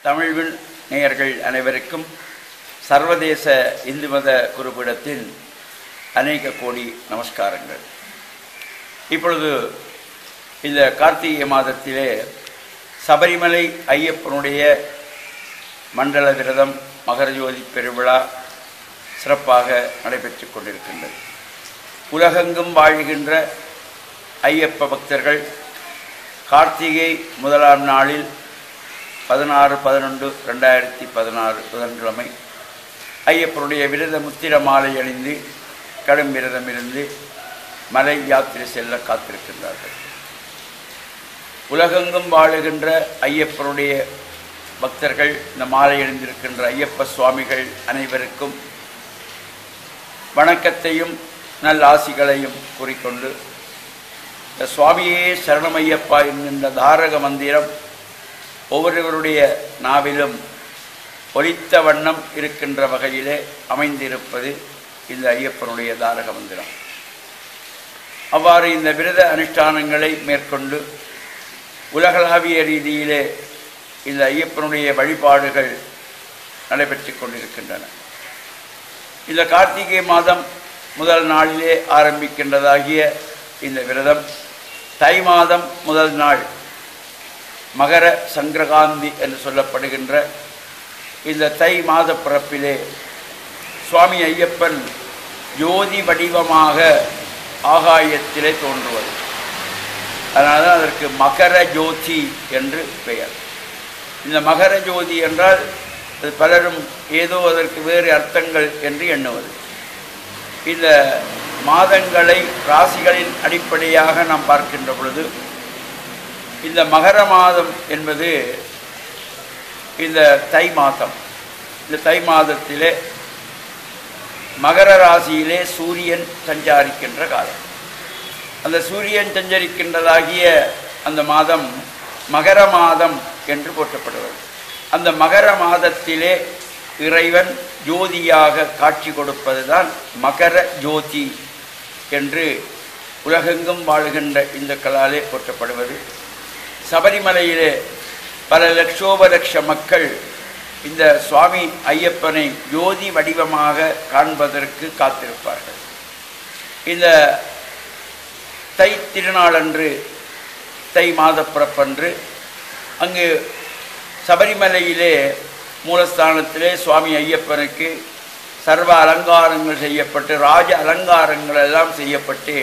தமிழ்வின் நேயர்கள் அனைவருக்கும் சர்வதேச இந்து மத குருபீடத்தின் அநேக கோடி நமஸ்காரங்கள் இப்பொழுது இந்த கார்த்திகை மாதத்திலே சபரிமலை ஐயப்பனுடைய மண்டல விரதம் மகரஜோதி பெருவிழா சிறப்பாக நடைபெற்று கொண்டிருக்கின்றது உலகெங்கும் வாழ்கின்ற ஐயப்ப பக்தர்கள் கார்த்திகை முதலாம் நாளில் பதினாறு பதினொன்று ரெண்டாயிரத்தி பதினாறு புதன்கிழமை ஐயப்பனுடைய விரத முத்திர மாலை அணிந்து கடும் விரதம் இருந்து மலை யாத்திரை செல்ல காத்திருக்கின்றார்கள் உலகெங்கும் வாழுகின்ற ஐயப்பனுடைய பக்தர்கள் இந்த மாலை அணிந்திருக்கின்ற ஐயப்ப சுவாமிகள் அனைவருக்கும் வணக்கத்தையும் நல்ல ஆசிகளையும் கூறிக்கொண்டு இந்த சுவாமியே சரணமையப்பா என்கின்ற தாரக மந்திரம் ஒவ்வொருவருடைய நாவிலும் ஒலித்த வண்ணம் இருக்கின்ற வகையிலே அமைந்திருப்பது இந்த ஐயப்பனுடைய தாரக மந்திரம் அவ்வாறு இந்த விரத அனுஷ்டானங்களை மேற்கொண்டு உலகளாவிய ரீதியிலே இந்த ஐயப்பனுடைய வழிபாடுகள் நடைபெற்று கொண்டிருக்கின்றன இந்த கார்த்திகை மாதம் முதல் நாளிலே ஆரம்பிக்கின்றதாகிய இந்த விரதம் தை மாதம் முதல் நாள் மகர சங்கரகாந்தி என்று சொல்லப்படுகின்ற இந்த தை மாத பிறப்பிலே சுவாமி ஐயப்பன் ஜோதி வடிவமாக ஆகாயத்திலே தோன்றுவது அதனால தான் அதற்கு மகர ஜோதி என்று பெயர் இந்த மகர ஜோதி என்றால் அது பலரும் ஏதோ அதற்கு வேறு அர்த்தங்கள் என்று எண்ணுவது இந்த மாதங்களை ராசிகளின் அடிப்படையாக நாம் பார்க்கின்ற பொழுது இந்த மகர மாதம் என்பது இந்த தை மாதம் இந்த தை மாதத்திலே மகர ராசியிலே சூரியன் சஞ்சாரிக்கின்ற காலம் அந்த சூரியன் சஞ்சரிக்கின்றதாகிய அந்த மாதம் மகர மாதம் என்று போற்றப்படுவது அந்த மகர மாதத்திலே இறைவன் ஜோதியாக காட்சி கொடுப்பது தான் மகர ஜோதி என்று உலகெங்கும் வாழுகின்ற இந்த கலாலே போற்றப்படுவது சபரிமலையிலே பல லட்சோப லட்ச மக்கள் இந்த சுவாமி ஐயப்பனை ஜோதி வடிவமாக காண்பதற்கு காத்திருப்பார்கள் இந்த தை திருநாளன்று தை மாத பிறப்பன்று அங்கு சபரிமலையிலே மூலஸ்தானத்திலே சுவாமி ஐயப்பனுக்கு சர்வ அலங்காரங்கள் செய்யப்பட்டு ராஜ அலங்காரங்கள் எல்லாம் செய்யப்பட்டு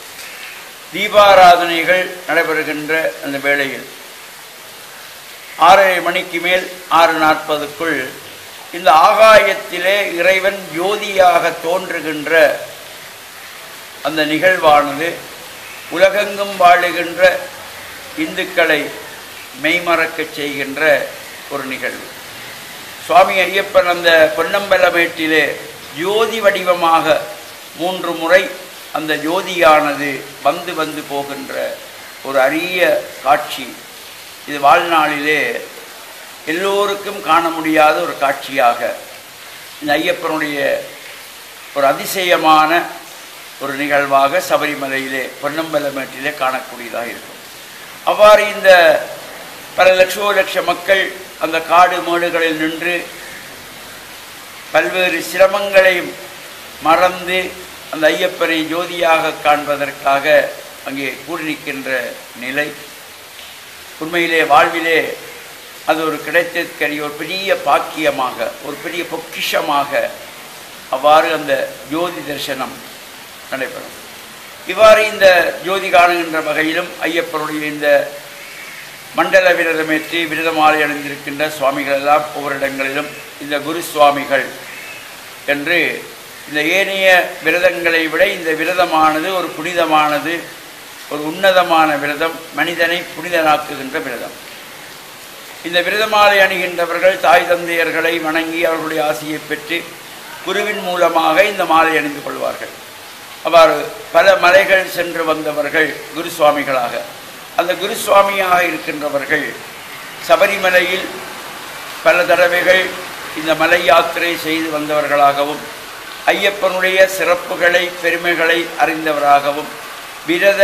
தீபாராதனைகள் நடைபெறுகின்ற அந்த வேளையில் ஆறரை மணிக்கு மேல் ஆறு நாற்பதுக்குள் இந்த ஆகாயத்திலே இறைவன் ஜோதியாக தோன்றுகின்ற அந்த நிகழ்வானது உலகெங்கும் வாழுகின்ற இந்துக்களை மெய்மறக்கச் செய்கின்ற ஒரு நிகழ்வு சுவாமி ஐயப்பன் அந்த பொன்னம்பலமேட்டிலே ஜோதி வடிவமாக மூன்று முறை அந்த ஜோதியானது வந்து வந்து போகின்ற ஒரு அரிய காட்சி இது வாழ்நாளிலே எல்லோருக்கும் காண முடியாத ஒரு காட்சியாக இந்த ஐயப்பனுடைய ஒரு அதிசயமான ஒரு நிகழ்வாக சபரிமலையிலே பொன்னம்பலமேட்டிலே காணக்கூடியதாக இருக்கும் அவ்வாறு இந்த பல லட்சோ லட்ச மக்கள் அந்த காடு மேடுகளில் நின்று பல்வேறு சிரமங்களையும் மறந்து அந்த ஐயப்பனை ஜோதியாக காண்பதற்காக அங்கே கூடி நிற்கின்ற நிலை உண்மையிலே வாழ்விலே அது ஒரு கிடைத்தற்கரிய ஒரு பெரிய பாக்கியமாக ஒரு பெரிய பொக்கிஷமாக அவ்வாறு அந்த ஜோதி தரிசனம் நடைபெறும் இவ்வாறு இந்த ஜோதி காணுகின்ற வகையிலும் ஐயப்பனுடைய இந்த மண்டல விரதமேற்றி விரதமாலை அணிந்திருக்கின்ற சுவாமிகள் எல்லாம் ஒவ்வொரு இடங்களிலும் இந்த குரு சுவாமிகள் என்று இந்த ஏனைய விரதங்களை விட இந்த விரதமானது ஒரு புனிதமானது ஒரு உன்னதமான விரதம் மனிதனை புனிதனாக்குகின்ற விரதம் இந்த விரதமாலை அணிகின்றவர்கள் தாய் தந்தையர்களை வணங்கி அவர்களுடைய ஆசையை பெற்று குருவின் மூலமாக இந்த மாலை அணிந்து கொள்வார்கள் அவ்வாறு பல மலைகள் சென்று வந்தவர்கள் குரு சுவாமிகளாக அந்த குரு சுவாமியாக இருக்கின்றவர்கள் சபரிமலையில் பல தடவைகள் இந்த மலை யாத்திரை செய்து வந்தவர்களாகவும் ஐயப்பனுடைய சிறப்புகளை பெருமைகளை அறிந்தவராகவும் விரத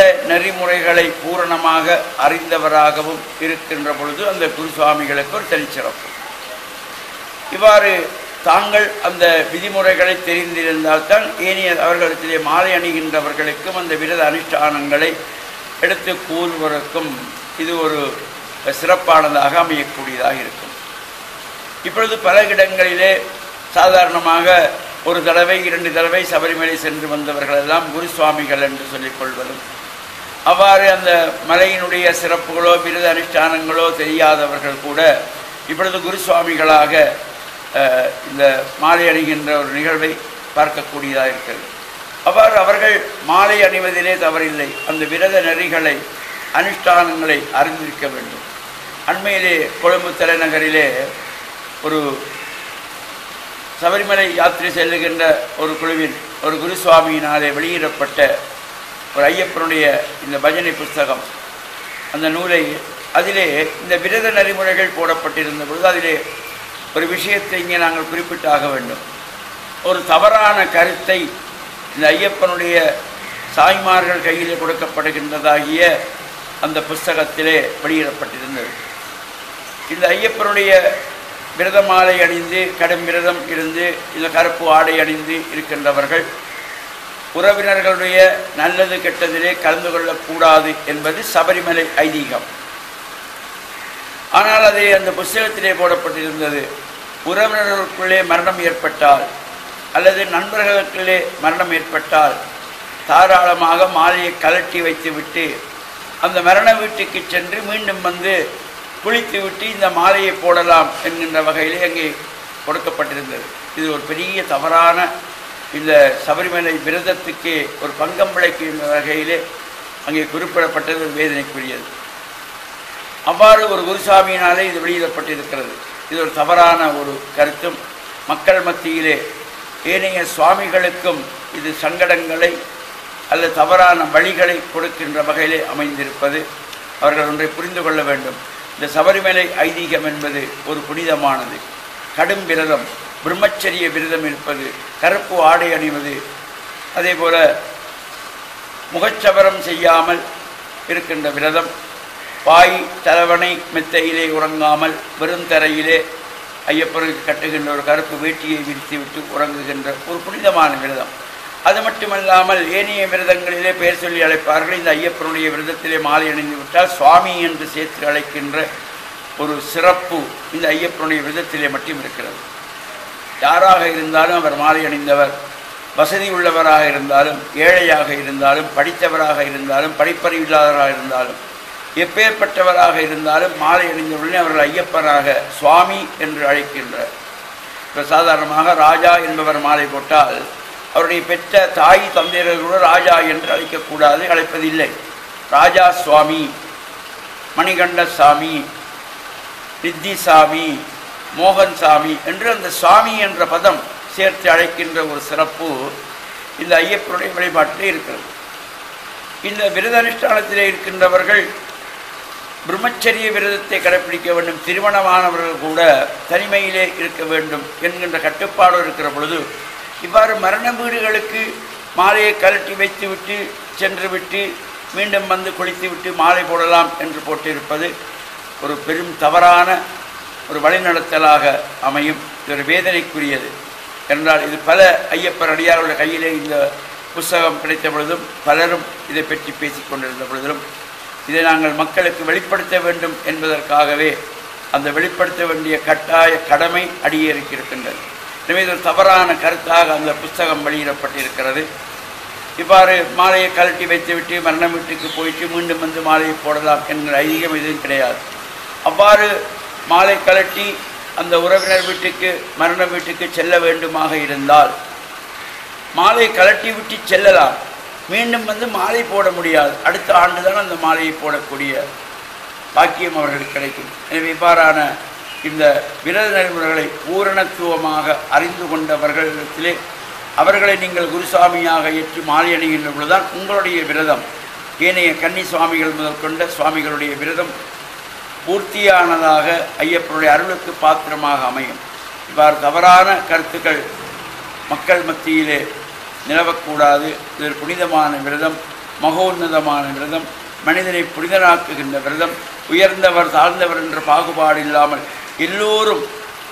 நெறிமுறைகளை பூரணமாக அறிந்தவராகவும் இருக்கின்ற பொழுது அந்த குருசுவாமிகளுக்கு ஒரு தனிச்சிறப்பு இவ்வாறு தாங்கள் அந்த விதிமுறைகளை தெரிந்திருந்தால்தான் ஏனைய அவர்களிடத்திலே மாலை அணிகின்றவர்களுக்கும் அந்த விரத அனுஷ்டானங்களை எடுத்து கூறுவதற்கும் இது ஒரு சிறப்பானதாக அமையக்கூடியதாக இருக்கும் இப்பொழுது பல இடங்களிலே சாதாரணமாக ஒரு தடவை இரண்டு தடவை சபரிமலை சென்று வந்தவர்கள் எல்லாம் குரு சுவாமிகள் என்று சொல்லிக் கொள்வதும் அவ்வாறு அந்த மலையினுடைய சிறப்புகளோ விரத அனுஷ்டானங்களோ தெரியாதவர்கள் கூட இப்பொழுது குரு சுவாமிகளாக அஹ், இந்த மாலை அணிகின்ற ஒரு நிகழ்வை பார்க்கக்கூடியதாக இருக்கிறது அவ்வாறு அவர்கள் மாலை அணிவதிலே தவறில்லை அந்த விரத நெறிகளை அனுஷ்டானங்களை அறிந்திருக்க வேண்டும் அண்மையிலே கொழும்பு தலைநகரிலே ஒரு சபரிமலை யாத்திரை செல்லுகின்ற ஒரு குழுவின் ஒரு குருசுவாமியினாலே வெளியிடப்பட்ட ஒரு ஐயப்பனுடைய இந்த பஜனை புஸ்தகம் அந்த நூலை அதிலே இந்த விரத நெறிமுறைகள் போடப்பட்டிருந்த பொழுது அதிலே ஒரு விஷயத்தை இங்கே நாங்கள் குறிப்பிட்டாக வேண்டும் ஒரு தவறான கருத்தை இந்த ஐயப்பனுடைய சாய்மார்கள் கையில் கொடுக்கப்படுகின்றதாகிய அந்த புஸ்தகத்திலே வெளியிடப்பட்டிருந்தது இந்த ஐயப்பனுடைய விரத மாலை அணிந்து கடும் விரதம் இருந்து இந்த கருப்பு ஆடை அணிந்து இருக்கின்றவர்கள் உறவினர்களுடைய நல்லது கெட்டதிலே கலந்து கொள்ளக்கூடாது என்பது சபரிமலை ஐதீகம் ஆனால் அது அந்த புஸ்தகத்திலே போடப்பட்டிருந்தது உறவினர்களுக்குள்ளே மரணம் ஏற்பட்டால் அல்லது நண்பர்களுக்குள்ளே மரணம் ஏற்பட்டால் தாராளமாக மாலையை கலட்டி வைத்துவிட்டு அந்த மரண வீட்டுக்கு சென்று மீண்டும் வந்து குளித்துவிட்டு இந்த மாலையை போடலாம் என்கின்ற வகையிலே அங்கே கொடுக்கப்பட்டிருந்தது இது ஒரு பெரிய தவறான இந்த சபரிமலை விரதத்துக்கு ஒரு பங்கம் விளைக்கின்ற வகையிலே அங்கே குறிப்பிடப்பட்டது ஒரு வேதனைக்குரியது அவ்வாறு ஒரு குருசாமியினாலே இது வெளியிடப்பட்டிருக்கிறது இது ஒரு தவறான ஒரு கருத்தும் மக்கள் மத்தியிலே ஏனைய சுவாமிகளுக்கும் இது சங்கடங்களை அல்லது தவறான வழிகளை கொடுக்கின்ற வகையிலே அமைந்திருப்பது அவர்கள் ஒன்றை புரிந்து கொள்ள வேண்டும் இந்த சபரிமலை ஐதீகம் என்பது ஒரு புனிதமானது கடும் விரதம் பிரம்மச்சரிய விரதம் இருப்பது கருப்பு ஆடை அணிவது அதே போல முகச்சவரம் செய்யாமல் இருக்கின்ற விரதம் பாய் தலைவனை மெத்தையிலே உறங்காமல் வெறும் தரையிலே ஐயப்பனுக்கு கட்டுகின்ற ஒரு கருப்பு வேட்டியை விரித்துவிட்டு உறங்குகின்ற ஒரு புனிதமான விரதம் அது மட்டுமல்லாமல் ஏனைய விரதங்களிலே பெயர் சொல்லி அழைப்பார்கள் இந்த ஐயப்பனுடைய விரதத்திலே மாலை அணிந்து விட்டால் சுவாமி என்று சேர்த்து அழைக்கின்ற ஒரு சிறப்பு இந்த ஐயப்பனுடைய விரதத்திலே மட்டும் இருக்கிறது யாராக இருந்தாலும் அவர் மாலை அணிந்தவர் வசதி உள்ளவராக இருந்தாலும் ஏழையாக இருந்தாலும் படித்தவராக இருந்தாலும் படிப்பறிவில்லாதவராக இருந்தாலும் எப்பேற்பட்டவராக இருந்தாலும் மாலை அணிந்தவுடனே அவர்கள் ஐயப்பனாக சுவாமி என்று அழைக்கின்றார் இப்போ சாதாரணமாக ராஜா என்பவர் மாலை போட்டால் அவருடைய பெற்ற தாய் தந்தையர்கள் கூட ராஜா என்று அழைக்கக்கூடாது அழைப்பதில்லை ராஜா சுவாமி மணிகண்ட சாமி ரித்திசாமி மோகன் சாமி என்று அந்த சுவாமி என்ற பதம் சேர்த்து அழைக்கின்ற ஒரு சிறப்பு இந்த ஐயப்பனுடைய வழிபாட்டிலே இருக்கிறது இந்த விரத அனுஷ்டானத்திலே இருக்கின்றவர்கள் பிரம்மச்சரிய விரதத்தை கடைப்பிடிக்க வேண்டும் திருமணமானவர்கள் கூட தனிமையிலே இருக்க வேண்டும் என்கின்ற கட்டுப்பாடு இருக்கிற பொழுது இவ்வாறு மரண வீடுகளுக்கு மாலையை கழட்டி வைத்துவிட்டு சென்று விட்டு மீண்டும் வந்து குளித்துவிட்டு மாலை போடலாம் என்று போட்டிருப்பது ஒரு பெரும் தவறான ஒரு வழிநடத்தலாக அமையும் இது ஒரு வேதனைக்குரியது என்றால் இது பல ஐயப்பர் அடியார்களுடைய கையிலே இந்த புஸ்தகம் கிடைத்த பொழுதும் பலரும் இதை பற்றி பேசிக் கொண்டிருந்த பொழுதிலும் இதை நாங்கள் மக்களுக்கு வெளிப்படுத்த வேண்டும் என்பதற்காகவே அந்த வெளிப்படுத்த வேண்டிய கட்டாய கடமை அடியேறிக்கு இருக்கின்றது எனவே இது ஒரு தவறான கருத்தாக அந்த புஸ்தகம் வெளியிடப்பட்டிருக்கிறது இவ்வாறு மாலையை கழட்டி வைத்துவிட்டு மரண வீட்டுக்கு போயிட்டு மீண்டும் வந்து மாலையை போடலாம் என்கிற ஐதீகம் எதுவும் கிடையாது அவ்வாறு மாலை கழட்டி அந்த உறவினர் வீட்டுக்கு மரண வீட்டுக்கு செல்ல வேண்டுமாக இருந்தால் மாலை கழட்டி விட்டு செல்லலாம் மீண்டும் வந்து மாலை போட முடியாது அடுத்த ஆண்டு தான் அந்த மாலையை போடக்கூடிய பாக்கியம் அவர்களுக்கு கிடைக்கும் எனவே இவ்வாறான இந்த விரத நடைமுறைகளை பூரணத்துவமாக அறிந்து கொண்டவர்களிடத்திலே அவர்களை நீங்கள் குருசாமியாக ஏற்று மாலை அணிகின்ற பொழுதுதான் உங்களுடைய விரதம் ஏனைய கன்னி சுவாமிகள் முதல் கொண்ட சுவாமிகளுடைய விரதம் பூர்த்தியானதாக ஐயப்பனுடைய அருளுக்கு பாத்திரமாக அமையும் இவ்வாறு தவறான கருத்துக்கள் மக்கள் மத்தியிலே நிலவக்கூடாது இது ஒரு புனிதமான விரதம் மகோன்னதமான விரதம் மனிதனை புனிதனாக்குகின்ற விரதம் உயர்ந்தவர் தாழ்ந்தவர் என்ற பாகுபாடு இல்லாமல் எல்லோரும்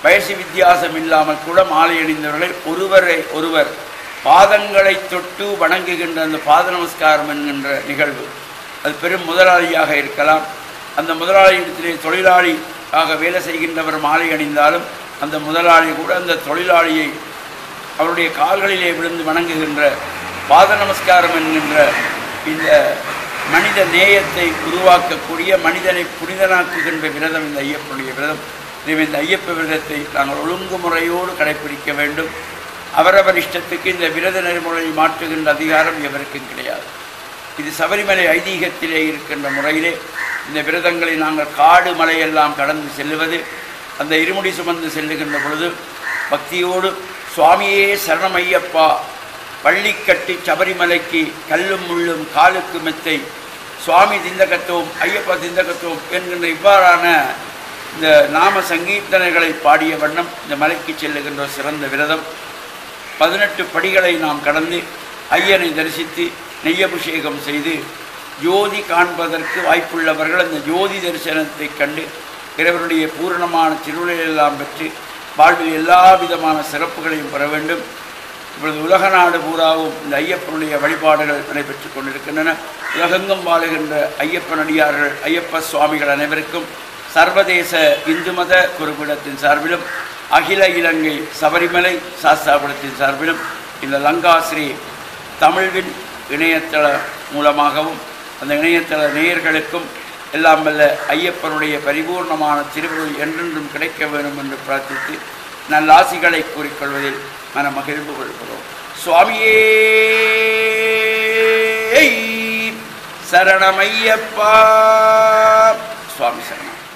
வயசு வித்தியாசம் இல்லாமல் கூட மாலை அணிந்தவர்களை ஒருவரை ஒருவர் பாதங்களை தொட்டு வணங்குகின்ற அந்த பாத நமஸ்காரம் என்கின்ற நிகழ்வு அது பெரும் முதலாளியாக இருக்கலாம் அந்த முதலாளியிடத்திலே தொழிலாளியாக வேலை செய்கின்றவர் மாலை அணிந்தாலும் அந்த முதலாளி கூட அந்த தொழிலாளியை அவருடைய கால்களிலே விழுந்து வணங்குகின்ற பாத நமஸ்காரம் என்கின்ற இந்த மனித நேயத்தை உருவாக்கக்கூடிய மனிதனை புனிதனாக்குகின்ற விரதம் இந்த ஐயப்பனுடைய விரதம் எனவே இந்த ஐயப்ப விரதத்தை நாங்கள் ஒழுங்குமுறையோடு கடைப்பிடிக்க வேண்டும் அவரவர் இஷ்டத்துக்கு இந்த விரத நெறிமுறையை மாற்றுகின்ற அதிகாரம் எவருக்கும் கிடையாது இது சபரிமலை ஐதீகத்திலே இருக்கின்ற முறையிலே இந்த விரதங்களை நாங்கள் காடு மலையெல்லாம் கடந்து செல்லுவது அந்த இருமுடி சுமந்து செல்லுகின்ற பொழுது பக்தியோடு சுவாமியே சரணம் ஐயப்பா பள்ளி கட்டி சபரிமலைக்கு கல்லும் முள்ளும் காலுக்கு மெத்தை சுவாமி திந்தகத்துவம் ஐயப்பா திந்தகத்துவம் என்கின்ற இவ்வாறான இந்த நாம சங்கீர்த்தனைகளை பாடிய வண்ணம் இந்த மலைக்கு செல்லுகின்ற ஒரு சிறந்த விரதம் பதினெட்டு படிகளை நாம் கடந்து ஐயனை தரிசித்து நெய்யபிஷேகம் செய்து ஜோதி காண்பதற்கு வாய்ப்புள்ளவர்கள் அந்த ஜோதி தரிசனத்தை கண்டு இறைவனுடைய பூரணமான திருவிழையெல்லாம் பெற்று வாழ்வில் எல்லா விதமான சிறப்புகளையும் பெற வேண்டும் இப்பொழுது உலக நாடு பூராவும் இந்த ஐயப்பனுடைய வழிபாடுகள் நடைபெற்றுக் கொண்டிருக்கின்றன உலகெங்கும் வாழுகின்ற ஐயப்பன் அடியார்கள் ஐயப்ப சுவாமிகள் அனைவருக்கும் சர்வதேச இந்து மத குறுப்பிடத்தின் சார்பிலும் அகில இலங்கை சபரிமலை சாஸ்தாபுரத்தின் சார்பிலும் இந்த லங்காஸ்ரீ தமிழ்வின் இணையதள மூலமாகவும் அந்த இணையதள நேயர்களுக்கும் எல்லாம் வல்ல ஐயப்பனுடைய பரிபூர்ணமான திருவுருள் என்றென்றும் கிடைக்க வேண்டும் என்று பிரார்த்தித்து நல்லாசிகளை கூறிக்கொள்வதில் மன மகிழ்வு கொள்கிறோம் சுவாமியே சரணமையப்பா சுவாமி சரணம்